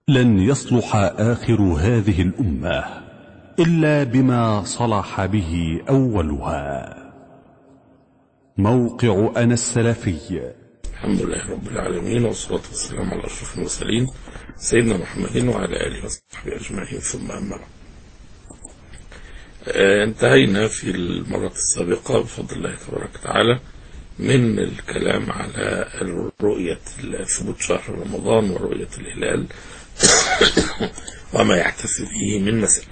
لن يصلح آخر هذه الأمة إلا بما صلح به أولها موقع أنا السلفي الحمد لله رب العالمين والصلاة والسلام على أشرف المرسلين سيدنا محمد وعلى آله وصحبه أجمعين ثم أما بعد آه، انتهينا في المرة السابقة بفضل الله تبارك وتعالى من الكلام على رؤية ثبوت شهر رمضان ورؤية الهلال وما يحتفل فيه من مسائل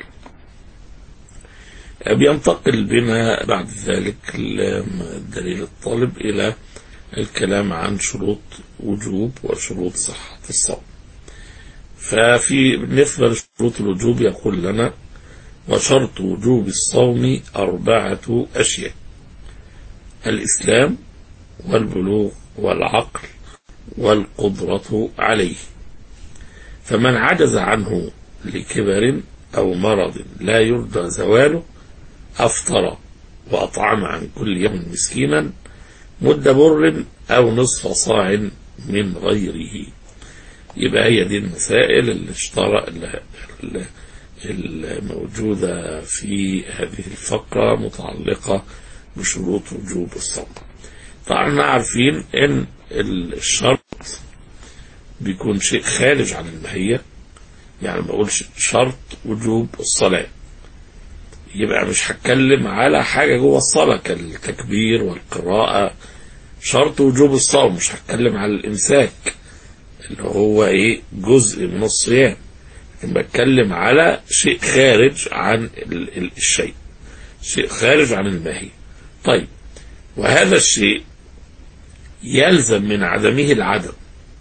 بينتقل بنا بعد ذلك الدليل الطالب إلى الكلام عن شروط وجوب وشروط صحة الصوم ففي بالنسبة لشروط الوجوب يقول لنا وشرط وجوب الصوم أربعة أشياء الإسلام والبلوغ والعقل والقدرة عليه فمن عجز عنه لكبر أو مرض لا يرجى زواله أفطر وأطعم عن كل يوم مسكينا مد بر أو نصف صاع من غيره يبقى هي دي المسائل اللي اشترى الموجودة في هذه الفقرة متعلقة بشروط وجوب الصوم طبعا عارفين ان الشرط بيكون شيء خارج عن الماهية يعني ما اقولش شرط وجوب الصلاة يبقى مش هتكلم على حاجة جوه الصلاة كالتكبير والقراءة شرط وجوب الصوم مش هتكلم على الإمساك اللي هو إيه جزء من الصيام لكن بتكلم على شيء خارج عن الشيء شيء خارج عن الماهية طيب وهذا الشيء يلزم من عدمه العدم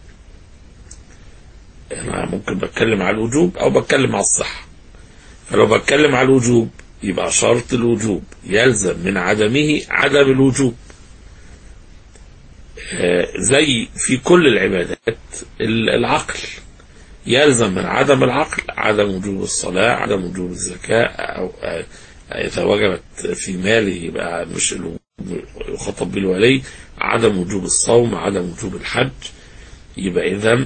أنا ممكن بتكلم على الوجوب أو بتكلم على الصحة فلو بتكلم على الوجوب يبقى شرط الوجوب يلزم من عدمه عدم الوجوب زي في كل العبادات العقل يلزم من عدم العقل عدم وجوب الصلاة عدم وجوب الزكاة أو إذا وجبت في ماله يبقى مش يخاطب بالولي عدم وجوب الصوم عدم وجوب الحج يبقى إذا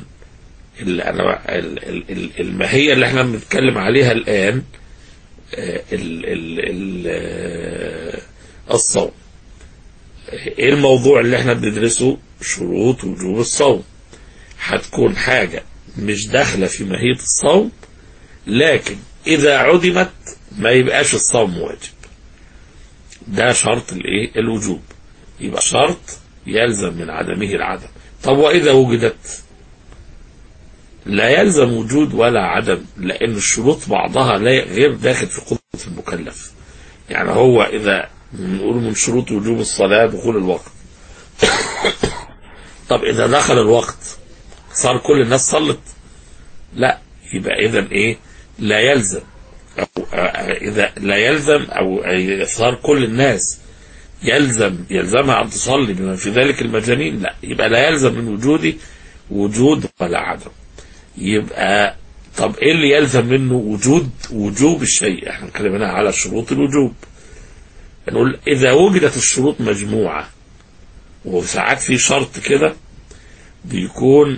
الماهية اللي احنا بنتكلم عليها الآن ال ال ال الصوم ايه الموضوع اللي احنا بندرسه شروط وجوب الصوم هتكون حاجة مش داخلة في ماهية الصوم لكن إذا عدمت ما يبقاش الصوم واجب ده شرط الايه الوجوب يبقى شرط يلزم من عدمه العدم طب وإذا وجدت لا يلزم وجود ولا عدم لأن الشروط بعضها لا غير داخل في قدرة المكلف يعني هو إذا نقول من شروط وجوب الصلاة دخول الوقت طب إذا دخل الوقت صار كل الناس صلت لا يبقى إذا إيه لا يلزم أو إذا لا يلزم أو صار كل الناس يلزم يلزمها أن تصلي بما في ذلك المجانين لا يبقى لا يلزم من وجودي وجود ولا عدم يبقى طب ايه اللي يلزم منه وجود وجوب الشيء احنا اتكلمنا على شروط الوجوب نقول اذا وجدت الشروط مجموعة وساعات في شرط كده بيكون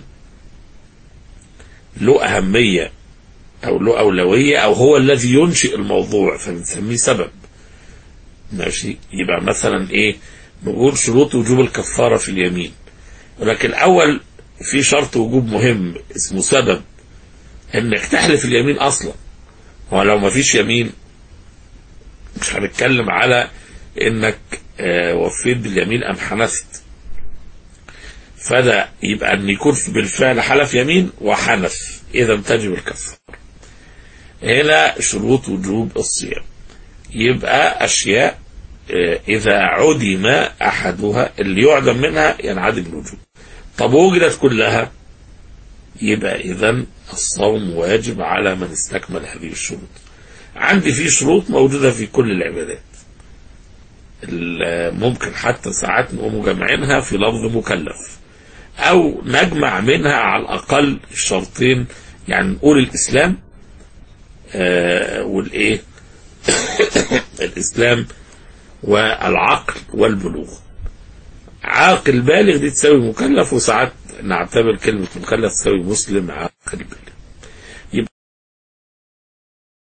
له أهمية أو له أولوية أو هو الذي ينشئ الموضوع فبنسميه سبب ماشي يبقى مثلا إيه نقول شروط وجوب الكفارة في اليمين ولكن أول في شرط وجوب مهم اسمه سبب انك تحلف اليمين اصلا هو لو ما فيش يمين مش هنتكلم على انك اه وفيت باليمين ام حنثت فده يبقى ان يكون بالفعل حلف يمين وحنث اذا تجب الكفاره هنا شروط وجوب الصيام يبقى اشياء اه اذا عدم احدها اللي يعدم منها ينعدم الوجوب طب وجدت كلها يبقى اذا الصوم واجب على من استكمل هذه الشروط عندي في شروط موجودة في كل العبادات ممكن حتى ساعات نقوم جمعينها في لفظ مكلف او نجمع منها على الاقل الشرطين يعني نقول الاسلام آه والايه الاسلام والعقل والبلوغ عاقل بالغ دي تساوي مكلف وساعات نعتبر كلمة مكلف تساوي مسلم عاقل بالغ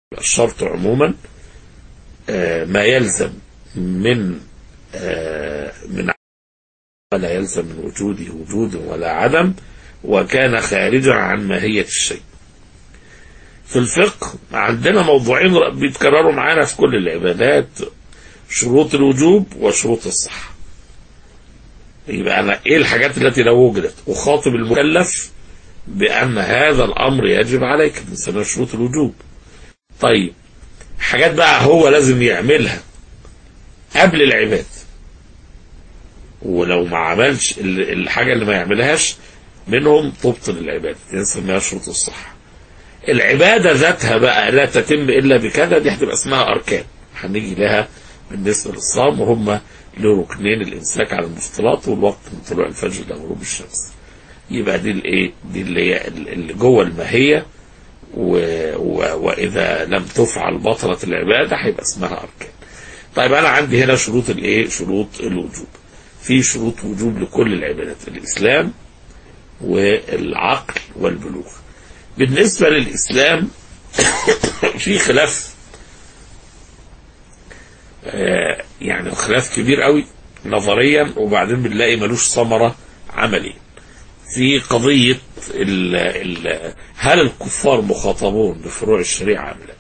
الشرط عموما آه، ما يلزم من آه، من ولا يلزم من وجوده وجود ولا عدم وكان خارجا عن ماهية الشيء في الفقه عندنا موضوعين بيتكرروا معانا في كل العبادات شروط الوجوب وشروط الصحة يبقى أنا إيه الحاجات التي لو وجدت أخاطب المكلف بأن هذا الأمر يجب عليك بنسميها شروط الوجوب طيب حاجات بقى هو لازم يعملها قبل العباد ولو ما عملش ال- الحاجة اللي ما يعملهاش منهم تبطل العبادة دي نسميها شروط الصحة العبادة ذاتها بقى لا تتم إلا بكذا دي هتبقى اسمها أركان هنيجي لها بالنسبة للصوم وهم له ركنين الإمساك على المفطرات والوقت من طلوع الفجر إلى غروب الشمس يبقى دي الإيه دي اللي هي اللي جوه الماهية و... و... وإذا لم تفعل بطلت العبادة هيبقى اسمها أركان طيب أنا عندي هنا شروط الإيه شروط الوجوب في شروط وجوب لكل العبادات الإسلام والعقل والبلوغ بالنسبة للإسلام في خلاف آه، يعني خلاف كبير قوي نظريا وبعدين بنلاقي ملوش ثمرة عمليا في قضية ال ال هل الكفار مخاطبون بفروع الشريعة أم لا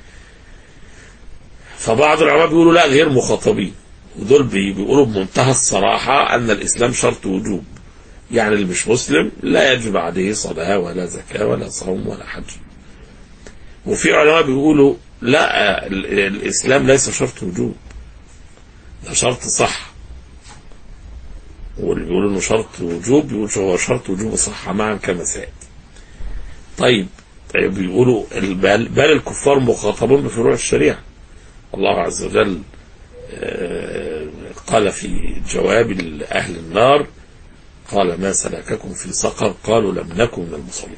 فبعض العلماء بيقولوا لا غير مخاطبين ودول بي- بيقولوا بمنتهى الصراحة أن الإسلام شرط وجوب يعني اللي مش مسلم لا يجب عليه صلاة ولا زكاة ولا صوم ولا حج وفي علماء بيقولوا لا ال- الإسلام ليس شرط وجوب ده شرط صح واللي بيقولوا انه شرط وجوب بيقول هو شرط وجوب صحة معا كما سيأتي طيب طيب بيقولوا ال- بل, بل الكفار مخاطبون بفروع الشريعة الله عز وجل آه، قال في جواب أهل النار قال ما سلككم في سقر قالوا لم نكن من المصلين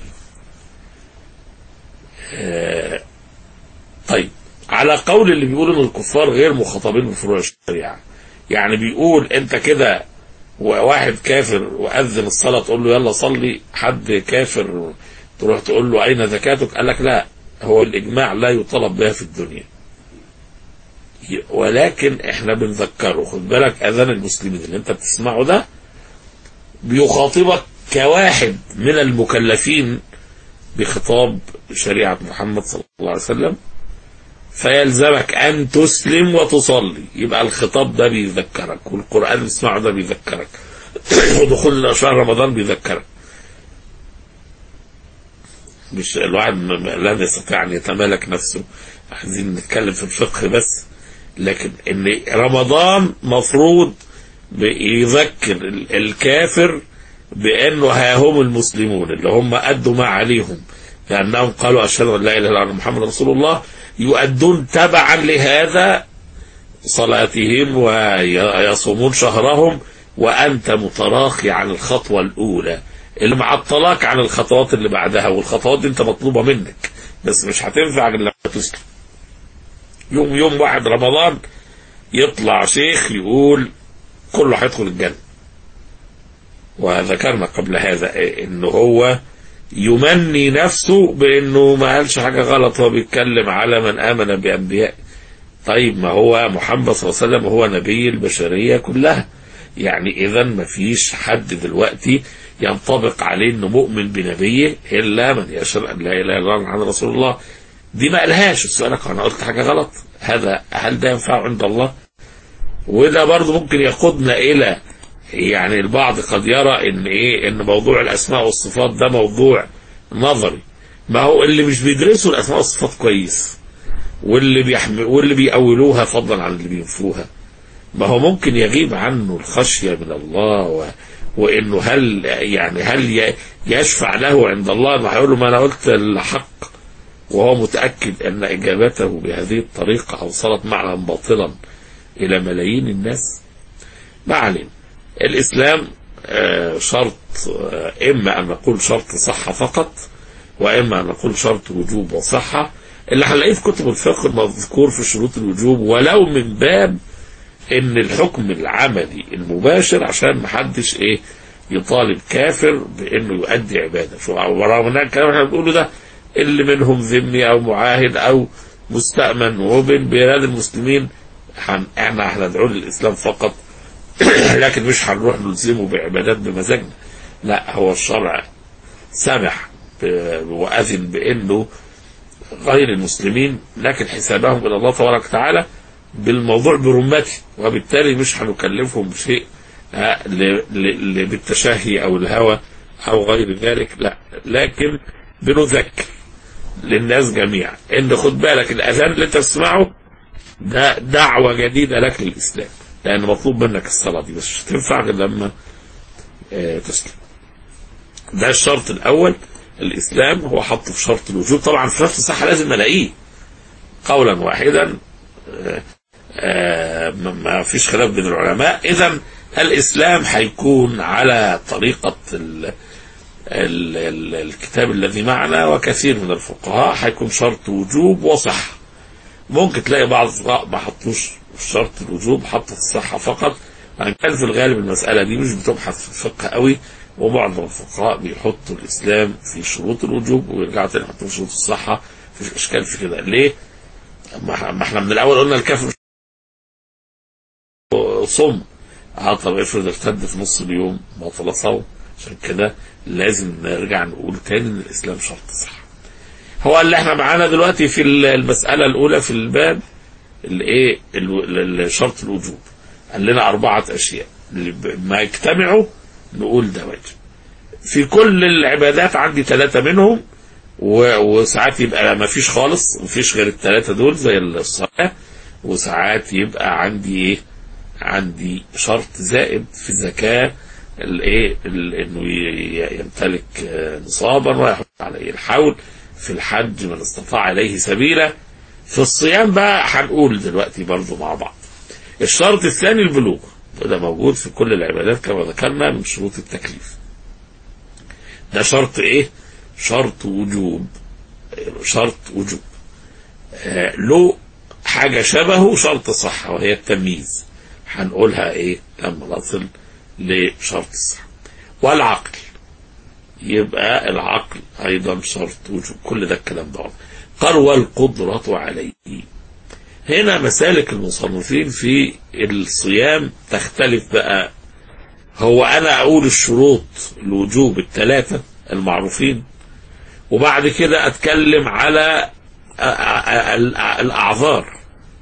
آه، طيب على قول اللي بيقول ان الكفار غير مخاطبين بفروع الشريعه يعني بيقول انت كده واحد كافر واذن الصلاه تقول له يلا صلي حد كافر تروح تقول له اين زكاتك قال لك لا هو الاجماع لا يطلب بها في الدنيا ولكن احنا بنذكره خد بالك اذان المسلمين اللي انت بتسمعه ده بيخاطبك كواحد من المكلفين بخطاب شريعة محمد صلى الله عليه وسلم فيلزمك أن تسلم وتصلي يبقى الخطاب ده بيذكرك والقرآن اللي بتسمعه ده بيذكرك ودخول شهر رمضان بيذكرك مش الواحد م- م- لن يستطيع أن يتمالك نفسه عايزين نتكلم في الفقه بس لكن ان رمضان مفروض يذكر ال- الكافر بانه ها هم المسلمون اللي هم ادوا ما عليهم لانهم قالوا اشهد ان لا اله الا الله محمد رسول الله يؤدون تبعا لهذا صلاتهم ويصومون شهرهم وانت متراخي عن الخطوه الاولى اللي معطلاك عن الخطوات اللي بعدها والخطوات دي انت مطلوبه منك بس مش هتنفع غير لما تسلم يوم يوم واحد رمضان يطلع شيخ يقول كله هيدخل الجنة وذكرنا قبل هذا إيه؟ انه هو يمني نفسه بانه ما قالش حاجة غلط هو بيتكلم على من امن بانبياء طيب ما هو محمد صلى الله عليه وسلم هو نبي البشرية كلها يعني اذا ما فيش حد دلوقتي ينطبق عليه انه مؤمن بنبيه الا من يشهد ان لا اله الا الله محمد رسول الله دي ما قالهاش السؤال انا قلت حاجه غلط هذا هل ده ينفع عند الله وده برضه ممكن يقودنا الى يعني البعض قد يرى ان ايه ان موضوع الاسماء والصفات ده موضوع نظري ما هو اللي مش بيدرسوا الاسماء والصفات كويس واللي بيحمل واللي بيأولوها فضلا عن اللي بينفوها ما هو ممكن يغيب عنه الخشية من الله و... وانه هل يعني هل ي- يشفع له عند الله ما هيقول له ما انا قلت الحق وهو متأكد ان اجابته بهذه الطريقة اوصلت معنى باطلا الى ملايين الناس ما علينا الاسلام آه، شرط آه، اما ان نقول شرط صحة فقط واما ان نقول شرط وجوب وصحة اللي هنلاقيه في كتب الفقه المذكور في شروط الوجوب ولو من باب ان الحكم العملي المباشر عشان محدش ايه يطالب كافر بانه يؤدي عباده شو ورغم ان الكلام اللي احنا بنقوله ده اللي منهم ذمي او معاهد او مستأمن وبين بلاد المسلمين هن- احنا هندعو للاسلام فقط لكن مش هنروح نلزمه بعبادات بمزاجنا لا هو الشرع سمح ب- واذن بانه غير المسلمين لكن حسابهم الى الله تبارك وتعالى بالموضوع برمته وبالتالي مش هنكلفهم بشيء آه، ل- ل- ل- بالتشهي او الهوى او غير ذلك لا لكن بنذكر للناس جميعا ان خد بالك الاذان اللي انت تسمعه ده دعوه جديده لك للاسلام لان مطلوب منك الصلاه دي بس مش هتنفع غير لما آه، تسلم ده الشرط الاول الاسلام هو حطه في شرط الوجوب طبعا في شرط الصحه لازم الاقيه قولا واحدا آه، آه، ما ما فيش خلاف بين العلماء اذا الاسلام هيكون على طريقه ال ال ال الكتاب الذي معنا وكثير من الفقهاء هيكون شرط وجوب وصحه ممكن تلاقي بعض الفقهاء ما حطوش شرط الوجوب حطوا في الصحه فقط وان كان في الغالب المساله دي مش بتبحث في الفقه قوي ومعظم الفقهاء بيحطوا الاسلام في شروط الوجوب ويرجعوا تاني يحطوه في شروط الصحه مفيش اشكال في كده ليه؟ ما ما احنا من الاول قلنا الكافر صم اه طب افرض ارتد في نص اليوم بطل صوم عشان كده لازم نرجع نقول تاني ان الاسلام شرط صح هو اللي احنا معانا دلوقتي في المساله الاولى في الباب الايه ال- ال- شرط الوجوب قال لنا اربعه اشياء اللي ب- ما يجتمعوا نقول ده واجب في كل العبادات عندي ثلاثه منهم و- وساعات يبقى ما فيش خالص ما فيش غير الثلاثه دول زي الصلاه وساعات يبقى عندي ايه عندي شرط زائد في الزكاه الايه ال- انه ي- يمتلك آه، نصابا ويحط عليه الحول في الحج من استطاع اليه سبيلا في الصيام بقى هنقول دلوقتي برضو مع بعض الشرط الثاني البلوغ وده موجود في كل العبادات كما ذكرنا من شروط التكليف ده شرط ايه شرط وجوب شرط وجوب آه له حاجة شبهه شرط صحة وهي التمييز هنقولها ايه لما نصل لشرط الصحة والعقل يبقى العقل ايضا شرط وجوب كل ده الكلام ده قال والقدرة عليه هنا مسالك المصنفين في الصيام تختلف بقى هو انا اقول الشروط الوجوب الثلاثة المعروفين وبعد كده اتكلم على أ- أ- أ- الاعذار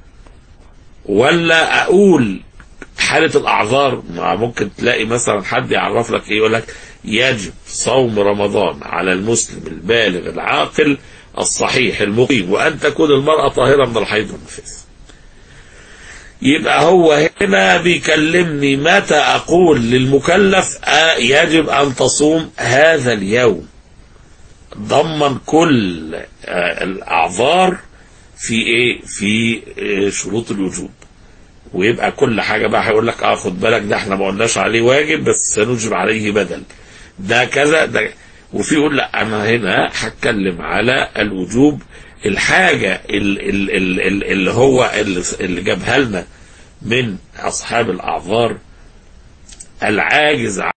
ولا اقول حالة الاعذار ما ممكن تلاقي مثلا حد يعرف لك ايه يقول لك يجب صوم رمضان على المسلم البالغ العاقل الصحيح المقيم وان تكون المرأة طاهرة من الحيض والنفاس يبقى هو هنا بيكلمني متى اقول للمكلف آه يجب ان تصوم هذا اليوم ضمن كل آه الاعذار في ايه في آه شروط الوجوب ويبقى كل حاجه بقى هيقول لك اه خد بالك ده احنا ما قلناش عليه واجب بس سنجب عليه بدل ده كذا ده وفي يقول لا انا هنا هتكلم على الوجوب الحاجه ال- ال- ال- ال- اللي هو اللي اللي جابها لنا من اصحاب الاعذار العاجز عن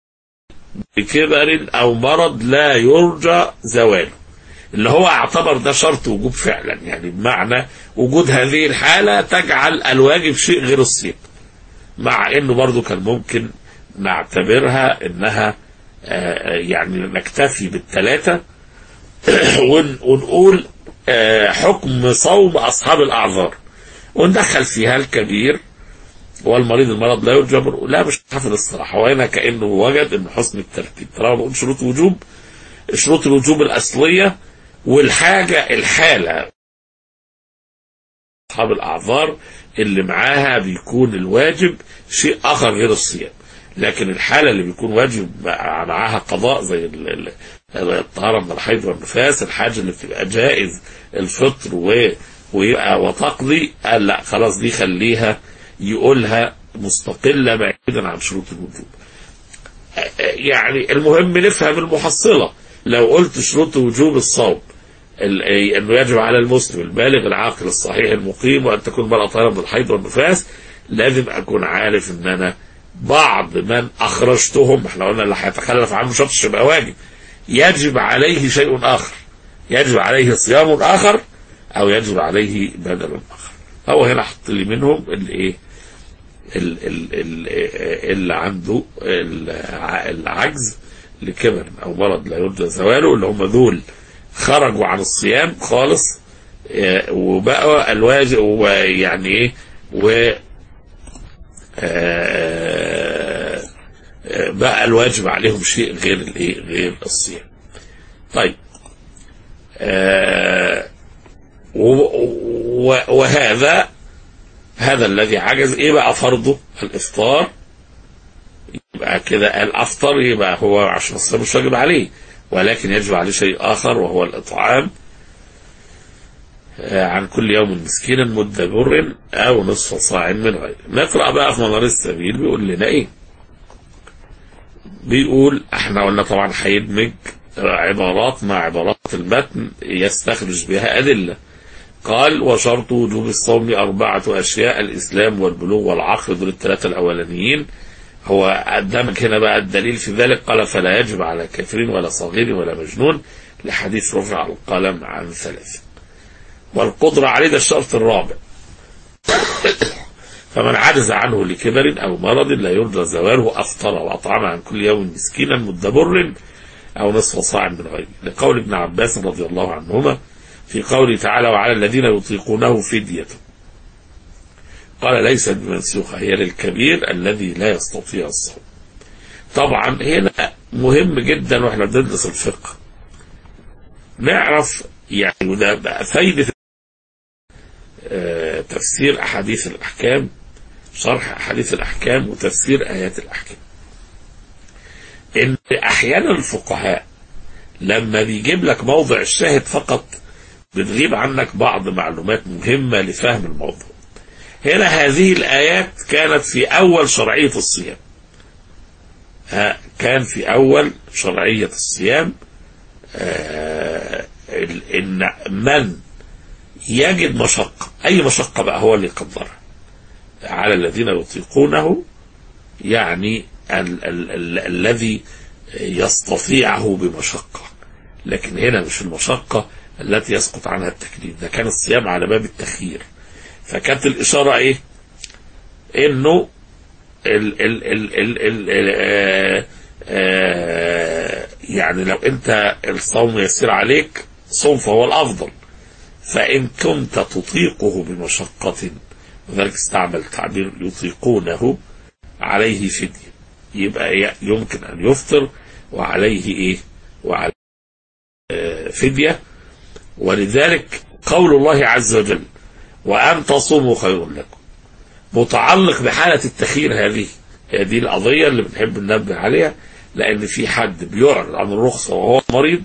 بكبر او مرض لا يرجى زواله اللي هو اعتبر ده شرط وجوب فعلا يعني بمعنى وجود هذه الحالة تجعل الواجب شيء غير الصيام مع انه برضو كان ممكن نعتبرها انها آه، يعني نكتفي بالثلاثة ون- ونقول آه، حكم صوم اصحاب الاعذار وندخل فيها الكبير والمريض المرض لا يرجى لا مش حافظ الصراحة وهنا كأنه وجد ان حسن الترتيب طالما بقول شروط وجوب شروط الوجوب الأصلية والحاجة الحالة أصحاب الأعذار اللي معاها بيكون الواجب شيء آخر غير الصيام لكن الحالة اللي بيكون واجب معاها قضاء زي ال- ال- الطهارة من الحيض والنفاس الحاجة اللي بتبقى جائز الفطر و ويبقى وتقضي قال لا خلاص دي خليها يقولها مستقلة بعيدا عن شروط الوجوب يعني المهم نفهم المحصلة لو قلت شروط وجوب الصوم ال- أي انه يجب على المسلم البالغ العاقل الصحيح المقيم وان تكون المرأة طاهرة من الحيض والنفاس لازم اكون عارف ان انا بعض من اخرجتهم احنا قلنا اللي هيتخلف عنه شرط يبقى واجب يجب عليه شيء اخر يجب عليه صيام اخر او يجب عليه بدل اخر هو هنا حط لي منهم الايه ال- ال- ال- اللي عنده الع- العجز لكبر او مرض لا يرجى زواله اللي هم دول خرجوا عن الصيام خالص آه، وبقوا الواجب ويعني ايه و آه، آه، بقى الواجب عليهم شيء غير الايه غير الصيام طيب آه، و- و- وهذا هذا الذي عجز ايه بقى فرضه الافطار يبقى كده الافطر يبقى هو عشان الصيام مش واجب عليه ولكن يجب عليه شيء اخر وهو الاطعام آه، عن كل يوم مسكينا مد بر او نصف صاع من غيره نقرا بقى في منار السبيل بيقول لنا ايه بيقول احنا قلنا طبعا هيدمج عبارات مع عبارات المتن يستخرج بها ادله قال وشرط وجوب الصوم أربعة أشياء الإسلام والبلوغ والعقل دول الثلاثة الأولانيين هو قدمك هنا بقى الدليل في ذلك قال فلا يجب على كافر ولا صغير ولا مجنون لحديث رفع القلم عن ثلاثة والقدرة عليه ده الشرط الرابع فمن عجز عنه لكبر أو مرض لا يرجى زواله أفطر وأطعم عن كل يوم مسكينا مد بر أو نصف صاع من غيره لقول ابن عباس رضي الله عنهما في قوله تعالى وعلى الذين يطيقونه فدية قال ليست بمنسوخة هي للكبير الذي لا يستطيع الصوم طبعا هنا مهم جدا واحنا بندرس الفقه نعرف يعني وده بقى فايدة آه، تفسير أحاديث الأحكام شرح أحاديث الأحكام وتفسير آيات الأحكام إن أحيانا الفقهاء لما بيجيب لك موضع الشاهد فقط بتغيب عنك بعض معلومات مهمة لفهم الموضوع هنا هذه الآيات كانت في أول شرعية الصيام ها، كان في أول شرعية الصيام آه، ال- إن من يجد مشقة أي مشقة بقى هو اللي يقدرها على الذين يطيقونه يعني ال- ال- ال- الذي يستطيعه بمشقة لكن هنا مش المشقة التي يسقط عنها التكليف ده كان الصيام على باب التخيير فكانت الإشارة إيه إنه ال ال ال ال ال آه آه يعني لو أنت الصوم يسير عليك صوم فهو الأفضل فإن كنت تطيقه بمشقة وذلك استعمل تعبير يطيقونه عليه فدية يبقى ي- يمكن أن يفطر وعليه إيه وعليه آه، فدية ولذلك قول الله عز وجل وأن تصوموا خير لكم متعلق بحالة التخيير هذه هي دي القضية اللي بنحب ننبه عليها لأن في حد بيعرض عن الرخصة وهو مريض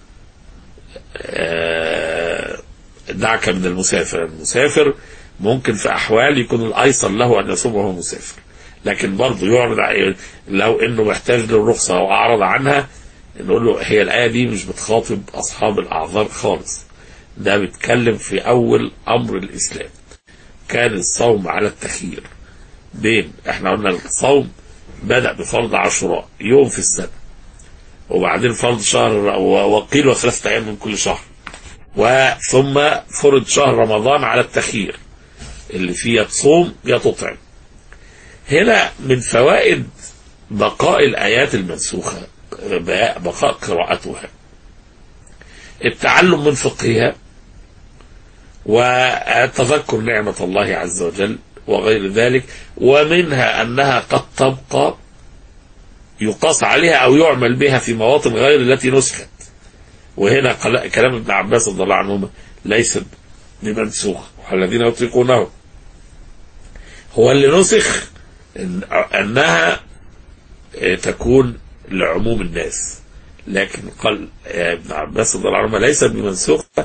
آه، دعك من المسافر المسافر ممكن في أحوال يكون الأيسر له أن يصوم وهو مسافر لكن برضه يعرض ع- لو انه محتاج للرخصه او اعرض عنها نقول له هي الايه دي مش بتخاطب اصحاب الاعذار خالص ده بيتكلم في اول امر الاسلام كان الصوم على التخيير بين احنا قلنا الصوم بدا بفرض عاشوراء يوم في السنه وبعدين فرض شهر و- وقيل وثلاثه ايام من كل شهر وثم فرض شهر رمضان على التخيير اللي فيه يا تصوم يا تطعم هنا من فوائد بقاء الآيات المنسوخة بقاء قراءتها التعلم من فقهها وتذكر نعمة الله عز وجل وغير ذلك ومنها أنها قد تبقى يقاس عليها أو يعمل بها في مواطن غير التي نسخت وهنا قال- كلام ابن عباس رضي الله عنهما ليست بمنسوخ والذين يطيقونه هو اللي نسخ إن أنها آه، تكون لعموم الناس لكن قال آه، ابن عباس رضي الله عنهما ليست بمنسوخة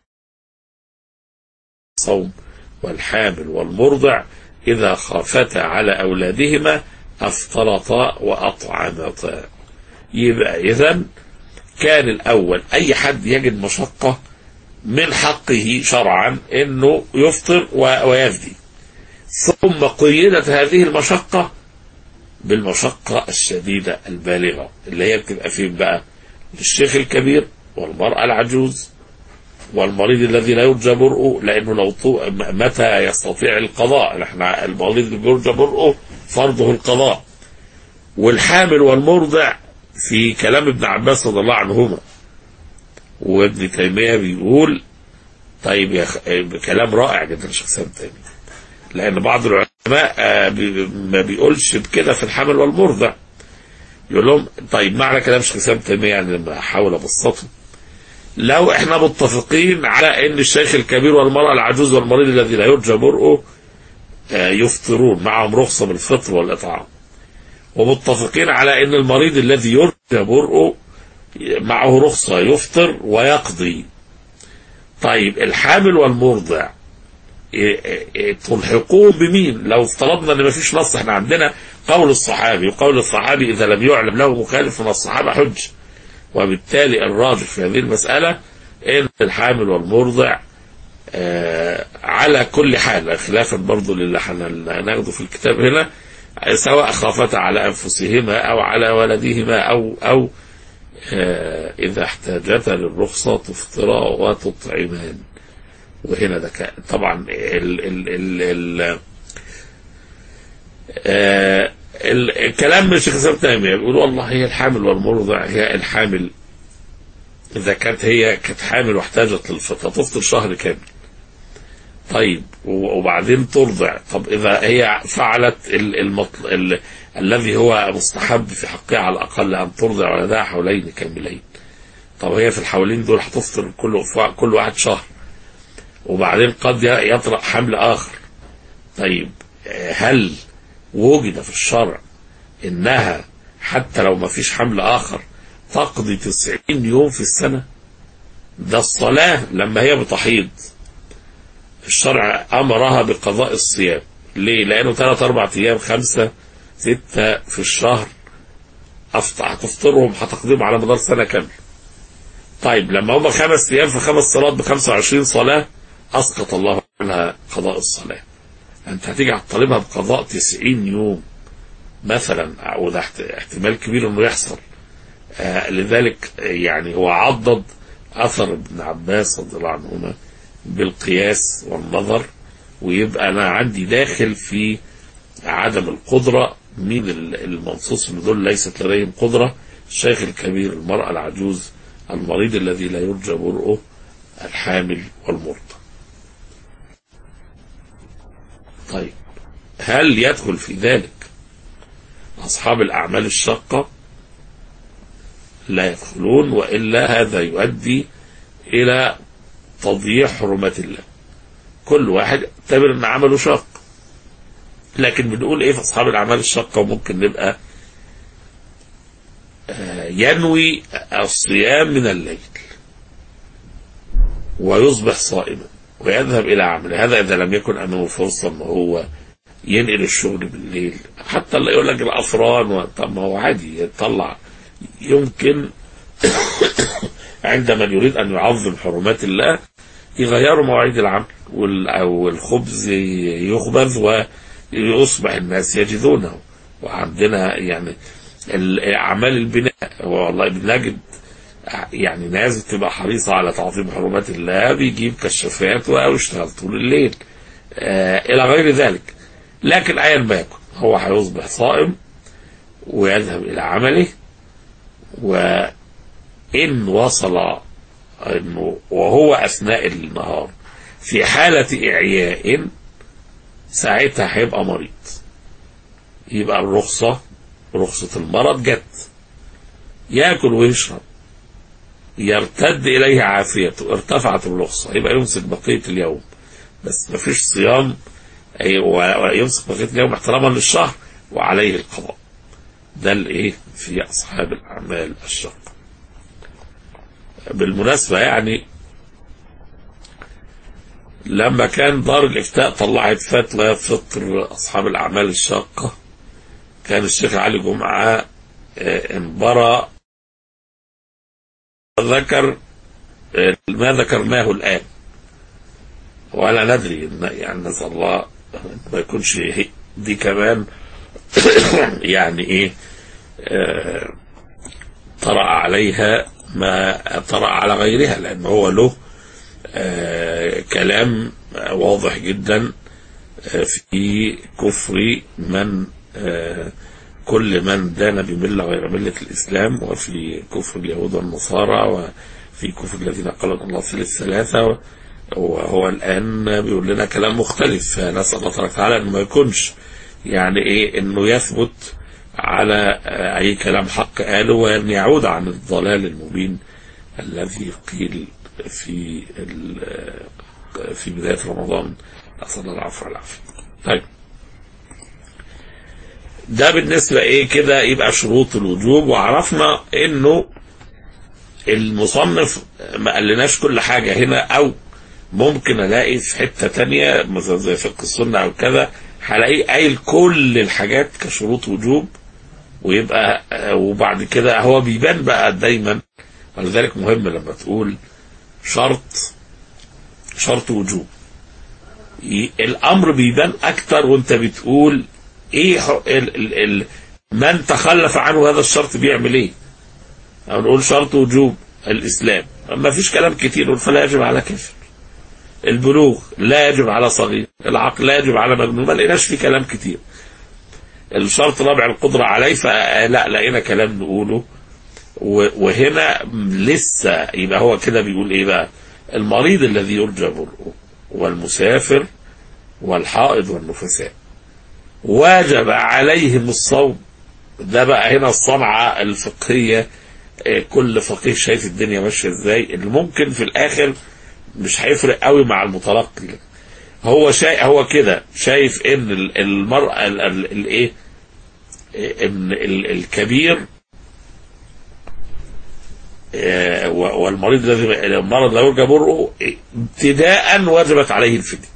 الصوم والحامل والمرضع إذا خافتا على أولادهما أفطرتا وأطعمتا يبقى إذا كان الأول أي حد يجد مشقة من حقه شرعا أنه يفطر و- ويفدي ثم قيدت هذه المشقة بالمشقة الشديدة البالغة اللي هي بتبقى فين بقى للشيخ الكبير والمرأة العجوز والمريض الذي لا يرجى برؤه لانه لو طو... متى يستطيع القضاء احنا المريض اللي بيرجى برؤه فرضه القضاء والحامل والمرضع في كلام ابن عباس رضي الله عنهما وابن تيميه بيقول طيب يا خ... كلام رائع جدا شيخ سام تيميه لان بعض العلماء آه، بي... ما بيقولش بكده في الحامل والمرضع يقول لهم طيب معنى كلام شيخ سام تيميه يعني لما احاول ابسطه لو احنا متفقين على ان الشيخ الكبير والمرأة العجوز والمريض الذي لا يرجى برؤه آه، يفطرون معهم رخصة بالفطر والإطعام ومتفقين على ان المريض الذي يرجى برؤه معه رخصة يفطر ويقضي طيب الحامل والمرضع إيه- إيه- تلحقوه بمين لو افترضنا ان مفيش نص احنا عندنا قول الصحابي وقول الصحابي اذا لم يعلم له مخالف من الصحابه حج وبالتالي الراجح في هذه المساله ان الحامل والمرضع آه على كل حال خلافا برضو للي احنا هناخده في الكتاب هنا سواء خافتا على انفسهما او على ولدهما او او آه اذا احتاجتا للرخصه تفطرا وتطعمان وهنا ده كان- طبعا ال ال ال ال آه ال- الكلام من الشيخ اسلام تيميه بيقول والله هي الحامل والمرضع هي الحامل اذا كانت هي كانت حامل واحتاجت للفطره تفطر شهر كامل طيب و- وبعدين ترضع طب اذا هي فعلت ال المطل... ال... الذي هو مستحب في حقها على الاقل ان ترضع ولدها حولين كاملين طب هي في الحولين دول هتفطر كل كل واحد شهر وبعدين قد يطرأ حمل آخر طيب آه، هل وجد في الشرع إنها حتى لو ما فيش حمل آخر تقضي تسعين يوم في السنة ده الصلاة لما هي بتحيض الشرع أمرها بقضاء الصيام ليه؟ لأنه ثلاث أربع أيام خمسة ستة في الشهر أفط- هتفطرهم هتقضيهم على مدار سنة كاملة طيب لما هم خمس أيام في خمس صلوات ب 25 صلاة أسقط الله عنها قضاء الصلاة أنت هتيجي هتطالبها بقضاء 90 يوم مثلا وده احت- احتمال كبير انه يحصل آه لذلك آه، يعني هو عضد اثر ابن عباس رضي الله عنهما بالقياس والنظر ويبقى انا عندي داخل في عدم القدرة مين ال- المنصوص ان دول ليست لديهم قدرة الشيخ الكبير المرأة العجوز المريض الذي لا يرجى برؤه الحامل والمرضى طيب هل يدخل في ذلك أصحاب الأعمال الشاقة لا يدخلون وإلا هذا يؤدي إلى تضييع حرمات الله كل واحد اعتبر ان عمله شاق لكن بنقول ايه في اصحاب الاعمال الشاقه وممكن نبقى آه، ينوي الصيام من الليل ويصبح صائما ويذهب الى عمله هذا اذا لم يكن امامه فرصه ان هو ينقل الشغل بالليل حتى اللي يقول لك الافران و- طب ما هو عادي يطلع يمكن عند من يريد ان يعظم حرمات الله يغيروا مواعيد العمل وال- أو الخبز يخبز ويصبح الناس يجدونه وعندنا يعني ال- أعمال البناء والله بنجد يعني ناس بتبقى حريصة على تعظيم حرمات الله بيجيب كشافات ويشتغل طول الليل آه إلى غير ذلك لكن أيا ما يكن هو هيصبح صائم ويذهب إلى عمله وإن وصل انه وهو اثناء النهار في حالة اعياء ساعتها هيبقى مريض يبقى الرخصة رخصة المرض جت ياكل ويشرب يرتد اليه عافيته ارتفعت الرخصة يبقى يمسك بقية اليوم بس مفيش صيام أي- و- ويمسك بقية اليوم احتراما للشهر وعليه القضاء ده الايه في اصحاب الاعمال الشاقه بالمناسبة يعني لما كان دار الإفتاء طلعت فتوى فطر أصحاب الأعمال الشاقة كان الشيخ علي جمعة آه، انبرى ذكر آه، ما ذكرناه الآن ولا ندري إن- يعني نسأل الله ما يكونش هي- دي كمان يعني إيه آه، طرأ عليها ما طرأ على غيرها لأن هو له آه كلام واضح جدا آه في كفر من آه كل من دان بملة غير ملة الإسلام وفي كفر اليهود والنصارى وفي كفر الذين قالوا الله ثالث ثلاثة وهو الآن بيقول لنا كلام مختلف نسأل الله تبارك وتعالى أنه ما يكونش يعني إيه أنه يثبت على أي كلام حق قاله وأن يعود عن الضلال المبين الذي قيل في في بداية رمضان نسأل الله العفو والعافية طيب ده بالنسبة ايه كده يبقى شروط الوجوب وعرفنا انه المصنف ما قالناش كل حاجة هنا او ممكن الاقي في حتة تانية مثلا زي فقه السنة او كذا هلاقيه قايل كل الحاجات كشروط وجوب ويبقى وبعد كده هو بيبان بقى دايما ولذلك مهم لما تقول شرط شرط وجوب الامر بيبان اكتر وانت بتقول ايه ال ال ال من تخلف عنه هذا الشرط بيعمل ايه او نقول شرط وجوب الاسلام ما فيش كلام كتير فلا يجب على كافر البلوغ لا يجب على صغير العقل لا يجب على مجنون ما لقيناش في كلام كتير الشرط رابع القدرة عليه فلا لقينا كلام نقوله وهنا لسه يبقى هو كده بيقول ايه بقى المريض الذي يرجى برؤه والمسافر والحائض والنفساء واجب عليهم الصوم ده بقى هنا الصنعة الفقهية كل فقيه شايف الدنيا ماشية ازاي اللي ممكن في الاخر مش هيفرق قوي مع المتلقي هو شايف هو كده شايف ان المرأة الايه ان الكبير والمريض الذي المرض لا يرجى برؤه ابتداء وجبت عليه الفدية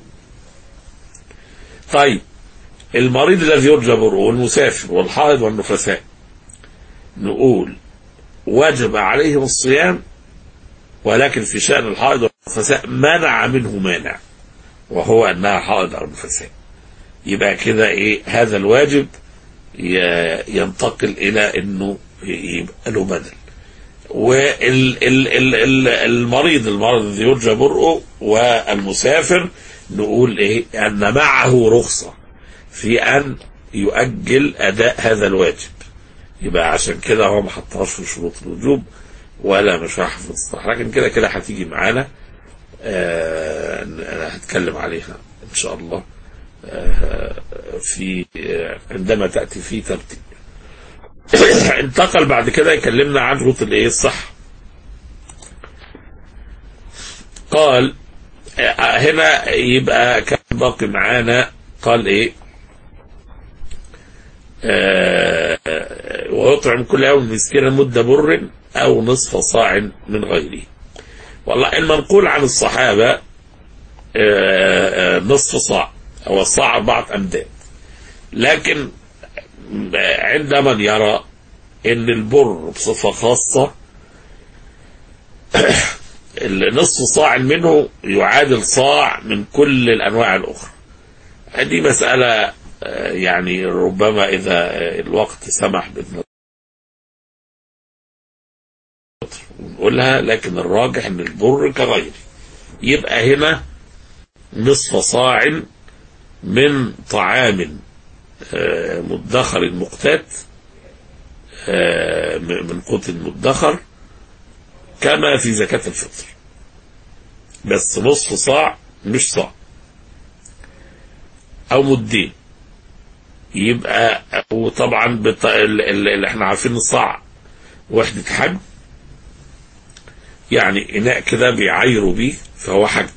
طيب المريض الذي يرجى برؤه والمسافر والحائض والنفساء نقول وجب عليهم الصيام ولكن في شأن الحائض والنفساء منع منه مانع وهو أنها حائض أو نفساء يبقى كده إيه هذا الواجب ينتقل إلى أنه يبقى له بدل والمريض المرض الذي يرجى برؤه والمسافر نقول ايه ان معه رخصه في ان يؤجل اداء هذا الواجب يبقى عشان كده هو ما حطهاش في شروط الوجوب ولا مش راح في الصح لكن كده كده هتيجي معانا آه انا هتكلم عليها ان شاء الله آه في آه عندما تاتي في ترتيب انتقل بعد كده يكلمنا عن شروط الايه الصح قال هنا يبقى كان باقي معانا قال ايه آه ويطعم كل يوم مسكينا مدة بر او نصف صاع من غيره والله المنقول عن الصحابة آه آه نصف صاع او الصاع اربعة امداد لكن عند من يرى ان البر بصفة خاصة النصف صاع منه يعادل صاع من كل الانواع الاخرى دي مسألة يعني ربما اذا الوقت سمح باذن نقولها لكن الراجح ان البر كغيره يبقى هنا نصف صاع من طعام مدخر مقتات من قوت مدخر كما في زكاة الفطر بس نصف صاع مش صاع او مدين يبقى وطبعا بط... اللي احنا عارفين الصاع وحدة حجم يعني اناء كده بيعايروا بيه فهو حجم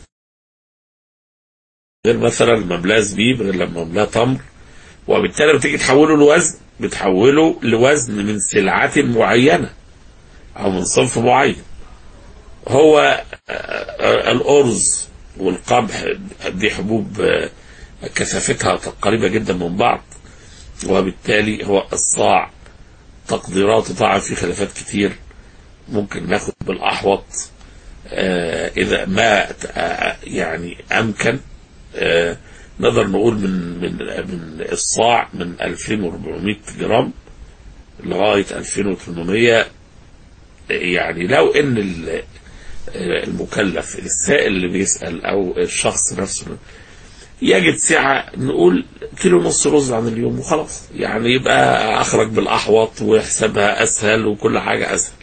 غير مثلا مملاه زبيب غير لما مملاه تمر وبالتالي لما تيجي تحوله لوزن بتحوله لوزن من سلعة معينة او من صنف معين هو الارز والقمح دي حبوب كثافتها قريبة جدا من بعض وبالتالي هو الصاع تقديرات طبعا في خلافات كتير ممكن ناخد بالاحوط اذا ما يعني امكن نقدر نقول من من من الصاع من 2400 جرام لغايه 2800 يعني لو ان آه، المكلف السائل اللي بيسأل أو الشخص نفسه يجد سعة نقول كيلو نص رز عن اليوم وخلاص يعني يبقى أخرج بالأحوط ويحسبها أسهل وكل حاجة أسهل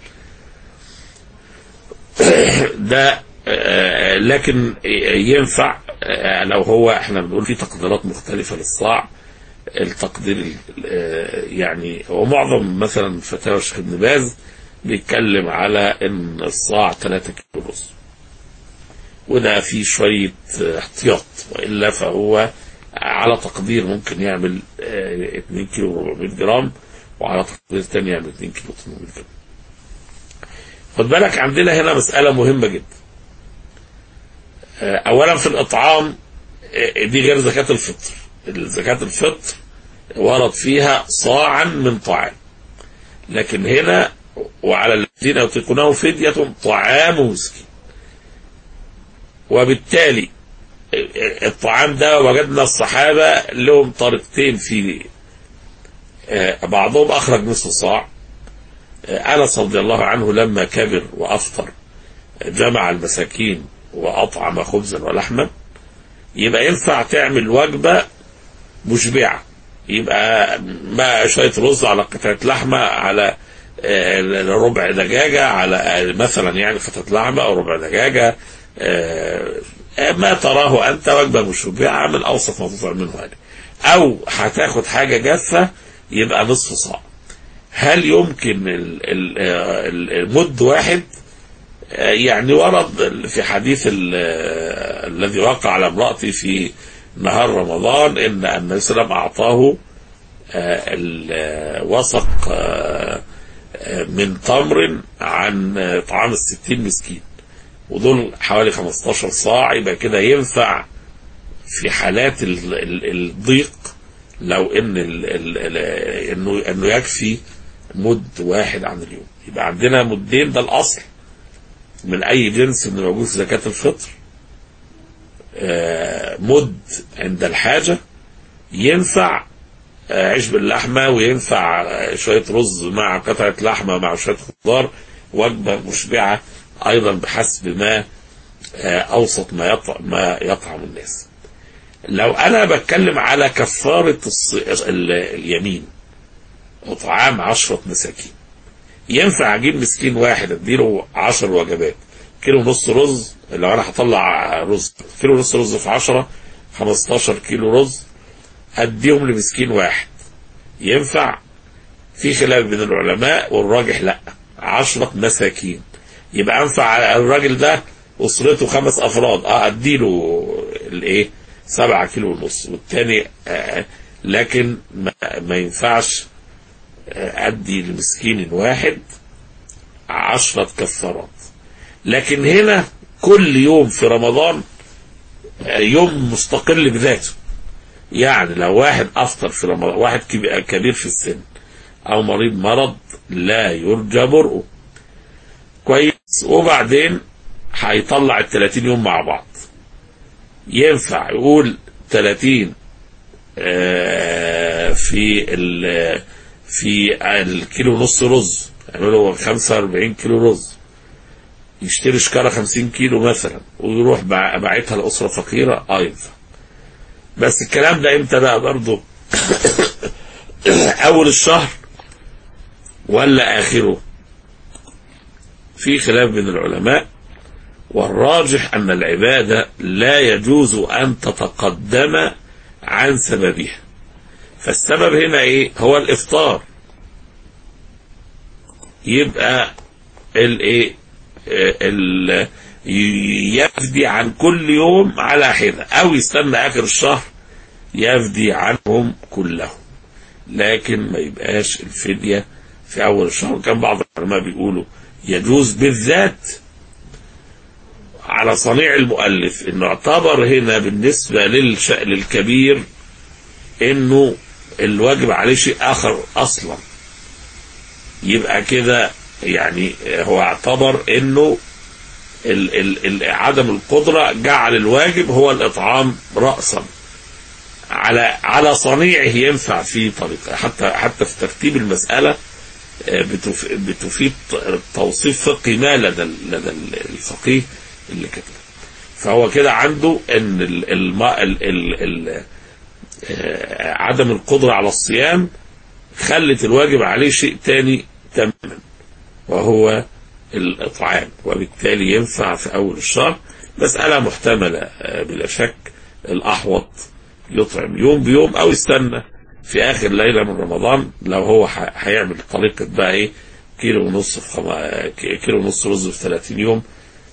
ده آه، لكن ينفع آه، لو هو احنا بنقول في تقديرات مختلفة للصاع التقدير ال- آه، يعني هو معظم مثلا فتاوى الشيخ ابن باز بيتكلم على ان الصاع 3 كيلو رز وده فيه شوية آه، احتياط وإلا فهو على تقدير ممكن يعمل آه، 2 كيلو 400 جرام وعلى تقدير تاني يعمل 2 كيلو 800 جرام خد بالك عندنا هنا مسألة مهمة جدا آه، أولا في الإطعام آه، دي غير زكاة الفطر زكاة الفطر ورد فيها صاعا من طعام لكن هنا وعلى الذين يطيقونه فدية طعام مسكين وبالتالي الطعام ده وجدنا الصحابة لهم طريقتين فيه آه، بعضهم أخرج نصف صاع آه، أنس رضي الله عنه لما كبر وأفطر جمع المساكين وأطعم خبزا ولحما يبقى ينفع تعمل وجبة مشبعة يبقى ما شوية رز على قطعة لحمة على آه، ربع دجاجة على آه، مثلا يعني قطعة لحمة أو ربع دجاجة آه، ما تراه أنت وجبة مشبعة من أوسط ما تطعم منه هذا أو هتاخد حاجة جافة يبقى نصف صاع هل يمكن ال- ال- آه، ال- المد واحد آه، يعني ورد في حديث ال- آه، الذي وقع على امرأتي في نهار رمضان ان النبي صلى الله عليه وسلم اعطاه آه، ال- آه، وسق آه، آه، من تمر عن آه، طعام الستين مسكين ودول حوالي 15 صاع يبقى كده ينفع في حالات ال- ال- الضيق لو ان ال ال ال انه انه يكفي مد واحد عن اليوم يبقى عندنا مدين ده الاصل من اي جنس من موجود في زكاه الفطر آه، مد عند الحاجه ينفع آه، عيش باللحمه وينفع آه، شويه رز مع قطعه لحمه مع شويه خضار وجبه مشبعه ايضا بحسب ما آه، اوسط ما يطعم ما يطعم الناس لو انا بتكلم على كفاره الص- ال- اليمين وطعام عشرة مساكين ينفع اجيب مسكين واحد اديله عشر وجبات كيلو ونص رز لو انا هطلع رز كيلو ونص رز في عشرة 15 كيلو رز اديهم لمسكين واحد ينفع في خلاف بين العلماء والراجح لا عشرة مساكين يبقى انفع الراجل ده اسرته خمس افراد اه اديله الايه سبعة كيلو ونص والتاني آه لكن ما, ما ينفعش آه ادي لمسكين واحد عشرة كفارات لكن هنا كل يوم في رمضان آه يوم مستقل بذاته يعني لو واحد افطر في رمضان واحد كبي- كبير في السن او مريض مرض لا يرجى برؤه كويس وبعدين هيطلع ال 30 يوم مع بعض ينفع يقول 30 آه، في ال في الكيلو نص رز يعملوا 45 كيلو رز يشتري شكارة 50 كيلو مثلا ويروح باع- باعتها لأسرة فقيرة اه ينفع بس الكلام ده امتى بقى برضه اول الشهر ولا اخره في خلاف بين العلماء والراجح ان العباده لا يجوز ان تتقدم عن سببها فالسبب هنا ايه هو الافطار يبقى الايه ال يفدي عن كل يوم على حده او يستنى اخر الشهر يفدي عنهم كلهم لكن ما يبقاش الفدية في أول الشهر كان بعض العلماء بيقولوا يجوز بالذات على صنيع المؤلف انه اعتبر هنا بالنسبة للش... للكبير انه الواجب عليه شيء اخر اصلا يبقى كده يعني هو اعتبر انه ال... ال... ال... عدم القدرة جعل الواجب هو الاطعام رأسا على على صنيعه ينفع في طريقة حتى حتى في ترتيب المسألة آه، بتف- بتفيد توصيف فقهي ما لدى لدى الفقيه اللي كتب فهو كده عنده ان ال ال ال ال ال آه، عدم القدرة على الصيام خلت الواجب عليه شيء تاني تماما وهو الإطعام وبالتالي ينفع في أول الشهر مسألة محتملة آه، بلا شك الأحوط يطعم يوم بيوم أو يستنى في آخر ليلة من رمضان لو هو ح- هيعمل طريقة بقى إيه كيلو ونص في خم... آه، كيلو ونص رز في 30 يوم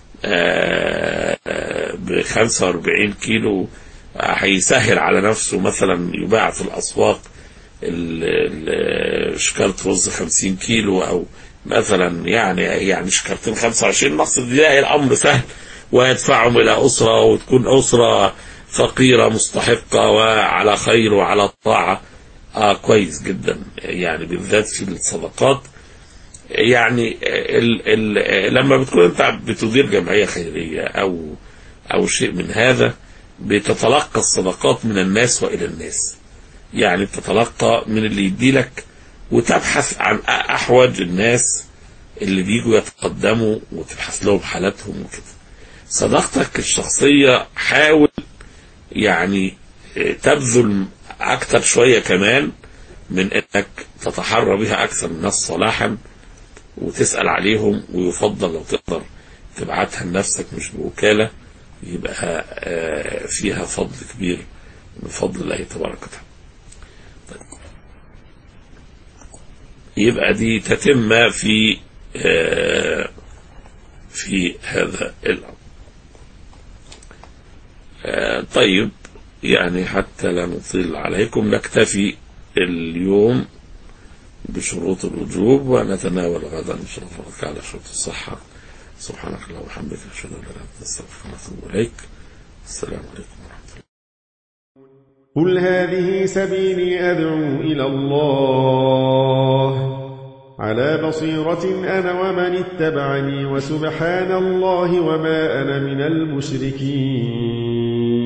ب 45 كيلو آه، هيسهل على نفسه مثلا يباع في الأسواق ال- ال- شكارة رز 50 كيلو أو مثلا يعني يعني شكارتين 25 مقصد يلاقي الأمر سهل ويدفعهم إلى أسرة وتكون أسرة فقيرة مستحقة وعلى خير وعلى طاعة آه كويس جدا يعني بالذات في الصدقات يعني ال ال لما بتكون انت بتدير جمعيه خيريه او او شيء من هذا بتتلقى الصدقات من الناس والى الناس يعني بتتلقى من اللي يدي لك وتبحث عن احوج الناس اللي بيجوا يتقدموا وتبحث لهم حالاتهم وكده صداقتك الشخصيه حاول يعني تبذل اكتر شويه كمان من انك تتحرى بها اكثر الناس صلاحا وتسأل عليهم ويفضل لو تقدر تبعتها لنفسك مش بوكالة يبقى آه، فيها فضل كبير من فضل الله تبارك وتعالى طيب. يبقى دي تتم في آه، في هذا الأمر آه، طيب يعني حتى لا نطيل عليكم نكتفي اليوم بشروط الوجوب ونتناول غدا ان شاء الله تعالى شروط الصحه سبحانك اللهم وبحمدك اشهد ان لا اله الا انت استغفرك واتوب اليك السلام عليكم ورحمه الله قل هذه سبيلي أدعو إلى الله على بصيرة أنا ومن اتبعني وسبحان الله وما أنا من المشركين